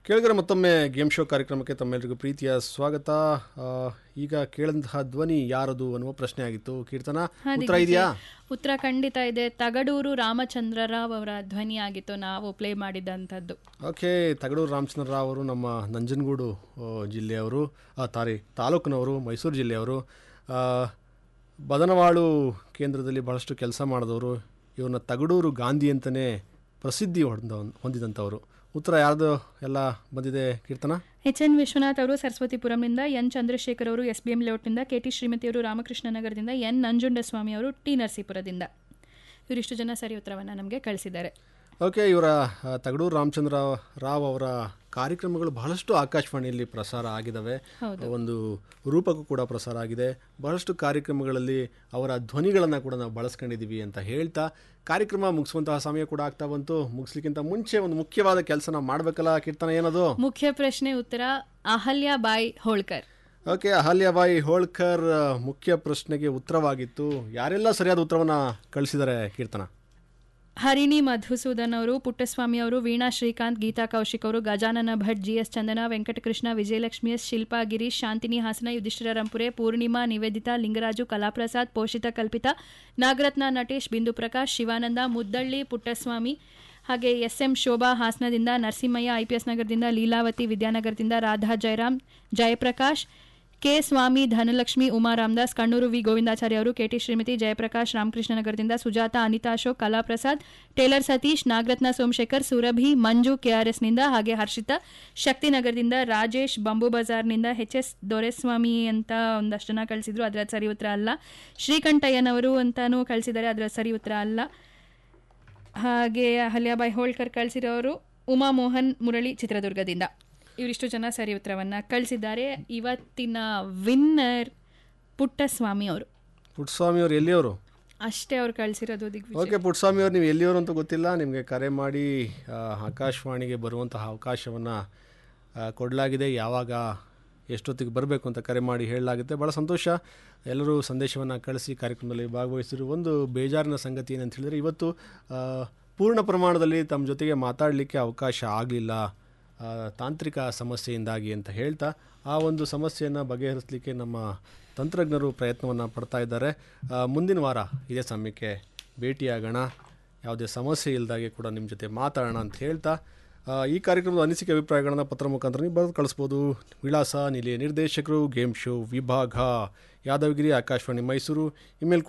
ಕೇಳಿದ್ರೆ ಮತ್ತೊಮ್ಮೆ game show ಕಾರ್ಯಕ್ರಮಕ್ಕೆ ತಮ್ಮೆಲ್ಲರಿಗೂ ಪ್ರೀತಿಯ ಸ್ವಾಗತ ಆ, ಈಗ ಕೇಳಿದಂತಹ ಧ್ವನಿ ಯಾರದು ಅನ್ನುವ ಪ್ರಶ್ನೆ ಆಗಿತ್ತು ಕೀರ್ತನ ಹಾ, ಉತ್ತರ ದಿಗ್ವಿಜಯ್. ಇದೆಯಾ ಉತ್ತರ ಖಂಡಿತ ಇದೆ ತಗಡೂರು ರಾಮಚಂದ್ರ ರಾವ್ ಅವರ ಧ್ವನಿ ಆಗಿತ್ತು ನಾವು ಪ್ಲೇ ಮಾಡಿದಂಥದ್ದು ಓಕೆ ತಗಡೂರು ರಾಮಚಂದ್ರ ರಾವ್ ಅವರು ನಮ್ಮ ನಂಜನಗೂಡು ಆ, ಜಿಲ್ಲೆಯವರು ಆ, ತಾರಿ ತಾಲೂಕಿನವರು ಮೈಸೂರು ಜಿಲ್ಲೆಯವರು ಆ, ಬದನವಾಳು ಕೇಂದ್ರದಲ್ಲಿ ಬಹಳಷ್ಟು ಕೆಲಸ ಮಾಡಿದವರು ಇವ್ರನ್ನ ತಗಡೂರು ಗಾಂಧಿ ಅಂತಲೇ ಪ್ರಸಿದ್ಧಿ ಹೊಂದ ಹೊಂದಿದಂಥವರು ಉತ್ತರ ಯಾರ್ದು ಎಲ್ಲ ಬಂದಿದೆ ಕೀರ್ತನ ಎಚ್ ಎನ್ ವಿಶ್ವನಾಥ್ ಅವರು ಸರಸ್ವತಿಪುರಂನಿಂದ ಎನ್ ಚಂದ್ರಶೇಖರ್ ಅವರು ಎಸ್ ಬಿ ಎಂ ಲೇಔಟ್ನಿಂದ ಕೆ ಟಿ ಶ್ರೀಮತಿ ಅವರು ರಾಮಕೃಷ್ಣ ನಗರದಿಂದ ಎನ್ ನಂಜುಂಡಸ್ವಾಮಿ ಅವರು ಟಿ ನರಸೀಪುರದಿಂದ ಇವರಿಷ್ಟು ಜನ ಸರಿ ಉತ್ತರವನ್ನು ನಮಗೆ ಕಳಿಸಿದ್ದಾರೆ ಓಕೆ ಇವರ ಆ, ತಗಡೂರು ರಾಮಚಂದ್ರ ರಾವ್ ಅವರ ಕಾರ್ಯಕ್ರಮಗಳು ಬಹಳಷ್ಟು ಆಕಾಶವಾಣಿಯಲ್ಲಿ ಪ್ರಸಾರ ಆಗಿದ್ದಾವೆ ಒಂದು ರೂಪಕ್ಕೂ ಕೂಡ ಪ್ರಸಾರ ಆಗಿದೆ ಬಹಳಷ್ಟು ಕಾರ್ಯಕ್ರಮಗಳಲ್ಲಿ ಅವರ ಧ್ವನಿಗಳನ್ನು ಕೂಡ ನಾವು ಬಳಸ್ಕೊಂಡಿದ್ದೀವಿ ಅಂತ ಹೇಳ್ತಾ ಕಾರ್ಯಕ್ರಮ ಮುಗಿಸುವಂತಹ ಸಮಯ ಕೂಡ ಆಗ್ತಾ ಬಂತು ಮುಗಿಸ್ಲಿಕ್ಕಿಂತ ಮುಂಚೆ ಒಂದು ಮುಖ್ಯವಾದ ಕೆಲಸ ನಾವು ಮಾಡಬೇಕಲ್ಲ ಕೀರ್ತನ ಏನದು ಮುಖ್ಯ ಪ್ರಶ್ನೆ ಉತ್ತರ ಅಹಲ್ಯ ಬಾಯ್ ಹೋಳ್ಕರ್ ಓಕೆ ಅಹಲ್ಯಾಬಾಯಿ ಹೋಳ್ಕರ್ ಆ, ಮುಖ್ಯ ಪ್ರಶ್ನೆಗೆ ಉತ್ತರವಾಗಿತ್ತು ಯಾರೆಲ್ಲ ಸರಿಯಾದ ಉತ್ತರವನ್ನು ಕಳಿಸಿದ್ದಾರೆ ಕೀರ್ತನ ಹರಿಣಿ ಮಧುಸೂದನ್ ಅವರು ಪುಟ್ಟಸ್ವಾಮಿ ಅವರು ವೀಣಾ ಶ್ರೀಕಾಂತ್ ಗೀತಾ ಕೌಶಿಕ್ ಅವರು Gajanana Bhat G S Chandana Venkatakrishna Vijayalakshmi S Shilpa Girish Shantini Hassan Yudhishthira Rampure Poornima Nivedita Lingaraju Kalaprasad Poshita Kalpita Nagaratna Natesh Bindu Prakash Shivananda Muddalli Puttaswamy ಹಾಗೆ ಎಸ್ ಎಂ ಶೋಭಾ ಹಾಸನದಿಂದ ನರಸಿಂಹಯ್ಯ ಐಪಿಎಸ್ ನಗರದಿಂದ ಲೀಲಾವತಿ ವಿದ್ಯಾನಗರದಿಂದ ರಾಧಾ ಜಯರಾಮ್ ಜಯಪ್ರಕಾಶ್ ಕೆ ಸ್ವಾಮಿ ಧನಲಕ್ಷ್ಮಿ ಉಮಾ ರಾಮದಾಸ್ ಕಣ್ಣೂರು ವಿ ಗೋವಿಂದಾಚಾರ್ಯ ಅವರು ಕೆಟಿ ಶ್ರೀಮತಿ ಜಯಪ್ರಕಾಶ್ ರಾಮಕೃಷ್ಣ ನಗರದಿಂದ ಸುಜಾತ ಅನಿತಾ ಅಶೋಕ್ ಕಲಾಪ್ರಸಾದ್ ಟೇಲರ್ ಸತೀಶ್ ನಾಗರತ್ನ ಸೋಮಶೇಖರ್ ಸುರಭಿ ಮಂಜು ಕೆಆರ್ಎಸ್ನಿಂದ ಹಾಗೆ ಹರ್ಷಿತಾ ಶಕ್ತಿನಗರದಿಂದ ರಾಜೇಶ್ ಬಂಬು ಬಜಾರ್ನಿಂದ ಎಚ್ ಎಸ್ ದೊರೆಸ್ವಾಮಿ ಅಂತ ಒಂದಷ್ಟು ಜನ ಕಳಿಸಿದ್ರು ಅದರ ಸರಿ ಉತ್ತರ ಅಲ್ಲ ಶ್ರೀಕಂಠಯ್ಯನವರು ಅಂತಾನೂ ಕಳಿಸಿದ್ದಾರೆ ಅದರ ಸರಿ ಉತ್ತರ ಅಲ್ಲ ಹಾಗೆ ಅಹಲ್ಯಾಬಾಯಿ ಹೋಳ್ಕರ್ ಕಳಿಸಿರೋರು ಉಮಾ ಮೋಹನ್ ಮುರಳಿ ಚಿತ್ರದುರ್ಗದಿಂದ ಇವರಿಷ್ಟು ಜನ ಸರಿ ಉತ್ತರವನ್ನು ಕಳಿಸಿದ್ದಾರೆ ಇವತ್ತಿನ ವಿನ್ನರ್ ಪುಟ್ಟಸ್ವಾಮಿ ಅವರು ಪುಟ್ಟಸ್ವಾಮಿ ಅವರು ಎಲ್ಲಿಯವರು ಅಷ್ಟೇ ಅವ್ರು ಕಳಿಸಿರೋದು ದಿಗ್ವಿಜಯ್ ಓಕೆ ಪುಟ್ಟಸ್ವಾಮಿ ಅವರು ನೀವು ಎಲ್ಲಿಯವರು ಅಂತ ಗೊತ್ತಿಲ್ಲ ನಿಮಗೆ ಕರೆ ಮಾಡಿ ಆ, ಆಕಾಶವಾಣಿಗೆ ಬರುವಂತಹ ಅವಕಾಶವನ್ನು ಕೊಡಲಾಗಿದೆ ಯಾವಾಗ ಎಷ್ಟೊತ್ತಿಗೆ ಬರಬೇಕು ಅಂತ ಕರೆ ಮಾಡಿ ಹೇಳಲಾಗುತ್ತೆ ಭಾಳ ಸಂತೋಷ ಎಲ್ಲರೂ ಸಂದೇಶವನ್ನು ಕಳಿಸಿ ಕಾರ್ಯಕ್ರಮದಲ್ಲಿ ಭಾಗವಹಿಸಿದ್ರು ಒಂದು ಬೇಜಾರಿನ ಸಂಗತಿ ಏನಂತ ಹೇಳಿದರೆ ಇವತ್ತು ಆ, ಪೂರ್ಣ ಪ್ರಮಾಣದಲ್ಲಿ ತಮ್ಮ ಜೊತೆಗೆ ಮಾತಾಡಲಿಕ್ಕೆ ಅವಕಾಶ ಆಗಲಿಲ್ಲ ತಾಂತ್ರಿಕ ಸಮಸ್ಯೆಯಿಂದಾಗಿ ಅಂತ ಹೇಳ್ತಾ ಆ ಒಂದು ಸಮಸ್ಯೆಯನ್ನು ಬಗೆಹರಿಸಲಿಕ್ಕೆ ನಮ್ಮ ತಂತ್ರಜ್ಞರು ಪ್ರಯತ್ನವನ್ನು ಪಡ್ತಾ ಇದ್ದಾರೆ ಆ, ಮುಂದಿನ ವಾರ ಇದೇ ಸಮಯಕ್ಕೆ ಭೇಟಿಯಾಗೋಣ ಯಾವುದೇ ಸಮಸ್ಯೆ ಇಲ್ಲದಾಗೆ ಕೂಡ ನಿಮ್ಮ ಜೊತೆ ಮಾತಾಡೋಣ ಅಂತ ಹೇಳ್ತಾ ಆ, ಈ ಕಾರ್ಯಕ್ರಮದ ಅನಿಸಿಕೆ ಅಭಿಪ್ರಾಯಗಳನ್ನು ಪತ್ರ ಮುಖಾಂತರ ನೀವು ಬರೆದು ಕಳಿಸ್ಬೋದು ವಿಳಾಸ ನಿಲಿಯ ನಿರ್ದೇಶಕರು ಗೇಮ್ ಶೋ ವಿಭಾಗ ಯಾದವಗಿರಿ ಆಕಾಶವಾಣಿ ಮೈಸೂರು ಇಮೇಲ್